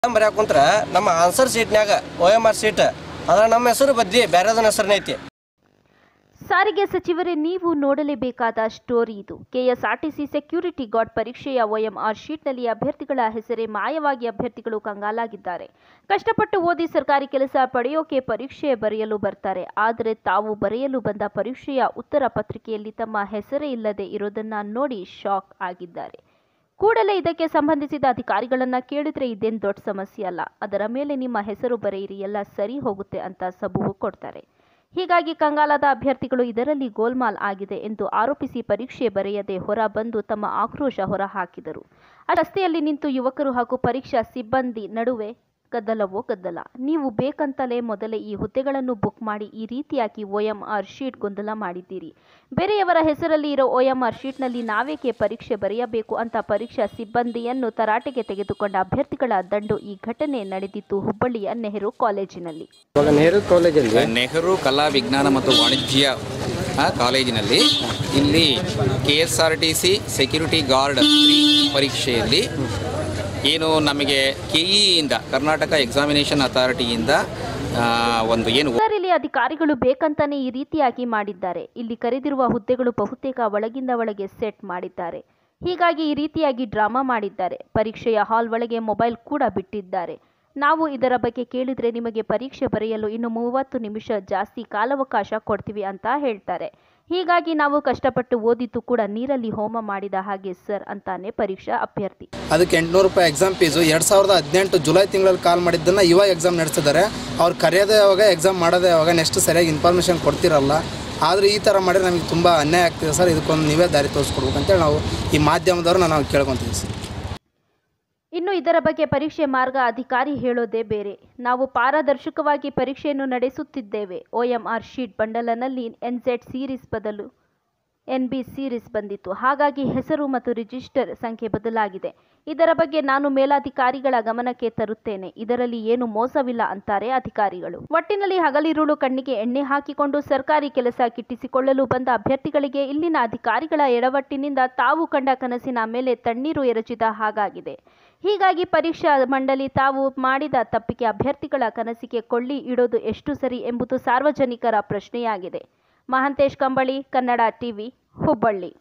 exam ಬರ್ಯಾಕ ಕುಂತ್ರ ನಮ್ಮ ಆನ್ಸರ್ ಸೀಟ್ನ್ಯಾಗ ಓ ಎಮ್ ಆರ್ ಸೀಟ್ ಅದ್ರ ನಮ್ಮ ಹೆಸರು ಬದ್ಲಿ ಬೇರೆದನ್ನ ಹೆಸರನ್ನ ಐತಿ ಸಾರಿಗೆ ಸಚಿವರೇ ನೀವು ನೋಡಲೇಬೇಕಾದ ಸ್ಟೋರಿ ಇದು ಕೆಎಸ್ಆರ್ಟಿಸಿ ಸೆಕ್ಯೂರಿಟಿ ಗಾರ್ಡ್ ಪರೀಕ್ಷೆಯ ಒಎಂಆರ್ ಶೀಟ್ನಲ್ಲಿ ಅಭ್ಯರ್ಥಿಗಳ ಹೆಸರೇ ಮಾಯವಾಗಿ ಅಭ್ಯರ್ಥಿಗಳು ಕಂಗಾಲಾಗಿದ್ದಾರೆ ಕಷ್ಟಪಟ್ಟು ಓದಿ ಸರ್ಕಾರಿ ಕೆಲಸ ಪಡೆಯೋಕೆ ಪರೀಕ್ಷೆ ಬರೆಯಲು ಬರ್ತಾರೆ ಆದರೆ ತಾವು ಬರೆಯಲು ಬಂದ ಪರೀಕ್ಷೆಯ ಉತ್ತರ ಪತ್ರಿಕೆಯಲ್ಲಿ ತಮ್ಮ ಹೆಸರೇ ಇಲ್ಲದೆ ಇರೋದನ್ನ ನೋಡಿ ಶಾಕ್ ಆಗಿದ್ದಾರೆ ಕೂಡಲೇ ಇದಕ್ಕೆ ಸಂಬಂಧಿಸಿದ ಅಧಿಕಾರಿಗಳನ್ನ ಕೇಳಿದ್ರೆ ಇದೇನು ದೊಡ್ಡ ಸಮಸ್ಯೆ ಅಲ್ಲ ಅದರ ಮೇಲೆ ನಿಮ್ಮ ಹೆಸರು ಬರೆಯಿರಿ ಎಲ್ಲ ಸರಿ ಹೋಗುತ್ತೆ ಅಂತ ಸಬೂಬು ಕೊಡ್ತಾರೆ ಹೀಗಾಗಿ ಕಂಗಾಲಾದ ಅಭ್ಯರ್ಥಿಗಳು ಇದರಲ್ಲಿ ಗೋಲ್ಮಾಲ್ ಆಗಿದೆ ಎಂದು ಆರೋಪಿಸಿ ಪರೀಕ್ಷೆ ಬರೆಯದೆ ಹೊರ ಬಂದು ತಮ್ಮ ಆಕ್ರೋಶ ಹೊರ ಹಾಕಿದರು ಆ ರಸ್ತೆಯಲ್ಲಿ ನಿಂತು ಯುವಕರು ಹಾಗೂ ಪರೀಕ್ಷಾ ಸಿಬ್ಬಂದಿ ನಡುವೆ ಗದ್ದಲವೋ ಗದ್ದಲ ನೀವು ಬೇಕಂತಲೇ ಮೊದಲೇ ಈ ಹುದ್ದೆಗಳನ್ನು ಬುಕ್ ಮಾಡಿ ಈ ರೀತಿಯಾಗಿ ಒಎಂಆರ್ ಶೀಟ್ ಗೊಂದಲ ಮಾಡಿದ್ದೀರಿ ಬೇರೆಯವರ ಹೆಸರಲ್ಲಿ ಇರೋ ಒಎಂಆರ್ ಶೀಟ್ನಲ್ಲಿ ನಾವೇಕೆ ಪರೀಕ್ಷೆ ಬರೆಯಬೇಕು ಅಂತ ಪರೀಕ್ಷಾ ಸಿಬ್ಬಂದಿಯನ್ನು ತರಾಟೆಗೆ ತೆಗೆದುಕೊಂಡ ಅಭ್ಯರ್ಥಿಗಳ ದಂಡು ಈ ಘಟನೆ ನಡೆದಿದ್ದು ಹುಬ್ಬಳ್ಳಿಯ ನೆಹರು ಕಾಲೇಜಿನಲ್ಲಿ ಇವಾಗ ನೆಹರು ಕಾಲೇಜಲ್ಲಿ ನೆಹರು ಕಲಾ ವಿಜ್ಞಾನ ಮತ್ತು ವಾಣಿಜ್ಯ ಆ, ಕಾಲೇಜಿನಲ್ಲಿ ಇಲ್ಲಿ K S R T C security guard three ಪರೀಕ್ಷೆಯಲ್ಲಿ ಏನು ನಮಗೆ ಕೆ ಇಯಿಂದ ಕರ್ನಾಟಕ ಎಕ್ಸಾಮಿನೇಷನ್ ಅಥಾರಿಟಿಯಿಂದ ಆ, ಒಂದು ಏನು ಸರ್ ಇಲ್ಲಿ ಅಧಿಕಾರಿಗಳು ಬೇಕಂತಾನೆ ಈ ರೀತಿಯಾಗಿ ಮಾಡಿದ್ದಾರೆ ಇಲ್ಲಿ ಕರೆದಿರುವ ಹುದ್ದೆಗಳು ಬಹುತೇಕ ಒಳಗಿಂದ ಒಳಗೆ ಸೆಟ್ ಮಾಡಿದ್ದಾರೆ ಹೀಗಾಗಿ ಈ ರೀತಿಯಾಗಿ ಡ್ರಾಮಾ ಮಾಡಿದ್ದಾರೆ ಪರೀಕ್ಷೆಯ ಹಾಲ್ ಒಳಗೆ ಮೊಬೈಲ್ ಕೂಡ ಬಿಟ್ಟಿದ್ದಾರೆ ನಾವು ಇದರ ಬಗ್ಗೆ ಕೇಳಿದ್ರೆ ನಿಮಗೆ ಪರೀಕ್ಷೆ ಬರೆಯಲು ಇನ್ನು ಮೂವತ್ತು ನಿಮಿಷ ಜಾಸ್ತಿ ಕಾಲಾವಕಾಶ ಕೊಡ್ತೀವಿ ಅಂತ ಹೇಳ್ತಾರೆ ಹೀಗಾಗಿ ನಾವು ಕಷ್ಟಪಟ್ಟು ಓದಿದ್ದು ಕೂಡ ನೀರಲ್ಲಿ ಹೋಮ ಮಾಡಿದ ಹಾಗೆ ಸರ್ ಅಂತಾನೆ ಪರೀಕ್ಷಾ ಅಭ್ಯರ್ಥಿ ಅದಕ್ಕೆ ಎಂಟುನೂರು ರೂಪಾಯಿ ಎಕ್ಸಾಮ್ ಫೀಸು ಎರಡು ಸಾವಿರದ ಹದಿನೆಂಟು ಜುಲೈ ತಿಂಗಳಲ್ಲಿ ಕಾಲ್ ಮಾಡಿದ್ದನ್ನು ಇವಾಗ ಎಕ್ಸಾಮ್ ನಡೆಸಿದ್ದಾರೆ ಅವ್ರು ಕರೆಯೋದೇ ಯಾವಾಗ ಎಕ್ಸಾಮ್ ಮಾಡೋದೇ ಯಾವಾಗ ನೆಕ್ಸ್ಟ್ ಸರಿಯಾಗಿ ಇನ್ಫಾರ್ಮೇಷನ್ ಕೊಡ್ತಿರಲ್ಲ ಆದರೆ ಈ ಥರ ಮಾಡಿದ್ರೆ ನಮಗೆ ತುಂಬ ಅನ್ಯಾಯ ಆಗ್ತಿದೆ ಸರ್ ಇದಕ್ಕೊಂದು ನೀವೇ ದಾರಿ ತೋರಿಸ್ಕೊಡ್ಬೇಕು ಅಂತೇಳಿ ನಾವು ಈ ಮಾಧ್ಯಮದವ್ರನ್ನ ನಾವು ಕೇಳ್ಕೊತೀವಿ ಸರ್ ಇನ್ನು ಇದರ ಬಗ್ಗೆ ಪರೀಕ್ಷೆ ಮಾರ್ಗ ಅಧಿಕಾರಿ ಹೇಳೋದೇ ಬೇರೆ ನಾವು ಪಾರದರ್ಶಕವಾಗಿ ಪರೀಕ್ಷೆಯನ್ನು ನಡೆಸುತ್ತಿದ್ದೇವೆ ಒಎಂಆರ್ ಶೀಟ್ ಬಂಡಲನಲ್ಲಿ ಎನ್ಝೆಡ್ ಸೀರೀಸ್ ಬದಲು ಎನ್ ಬಿ ಸೀರೀಸ್ ಬಂದಿತ್ತು ಹಾಗಾಗಿ ಹೆಸರು ಮತ್ತು ರಿಜಿಸ್ಟರ್ ಸಂಖ್ಯೆ ಬದಲಾಗಿದೆ ಇದರ ಬಗ್ಗೆ ನಾನು ಮೇಲಾಧಿಕಾರಿಗಳ ಗಮನಕ್ಕೆ ತರುತ್ತೇನೆ ಇದರಲ್ಲಿ ಏನು ಮೋಸವಿಲ್ಲ ಅಂತಾರೆ ಅಧಿಕಾರಿಗಳು ಒಟ್ಟಿನಲ್ಲಿ ಹಗಲಿರುಳು ಕಣ್ಣಿಗೆ ಎಣ್ಣೆ ಹಾಕಿಕೊಂಡು ಸರ್ಕಾರಿ ಕೆಲಸ ಗಿಟ್ಟಿಸಿಕೊಳ್ಳಲು ಬಂದ ಅಭ್ಯರ್ಥಿಗಳಿಗೆ ಇಲ್ಲಿನ ಅಧಿಕಾರಿಗಳ ಎಡವಟ್ಟಿನಿಂದ ತಾವು ಕಂಡ ಕನಸಿನ ಮೇಲೆ ತಣ್ಣೀರು ಎರಚಿದ ಹಾಗಾಗಿದೆ ಹೀಗಾಗಿ ಪರೀಕ್ಷಾ ಮಂಡಳಿ ತಾವು ಮಾಡಿದ ತಪ್ಪಿಗೆ ಅಭ್ಯರ್ಥಿಗಳ ಕನಸಿಗೆ ಕೊಳ್ಳಿ ಇಡೋದು ಎಷ್ಟು ಸರಿ ಎಂಬುದು ಸಾರ್ವಜನಿಕರ ಪ್ರಶ್ನೆಯಾಗಿದೆ ಮಹಾಂತೇಶ್ ಕಂಬಳಿ ಕನ್ನಡ ಟಿವಿ ಹುಬ್ಬಳ್ಳಿ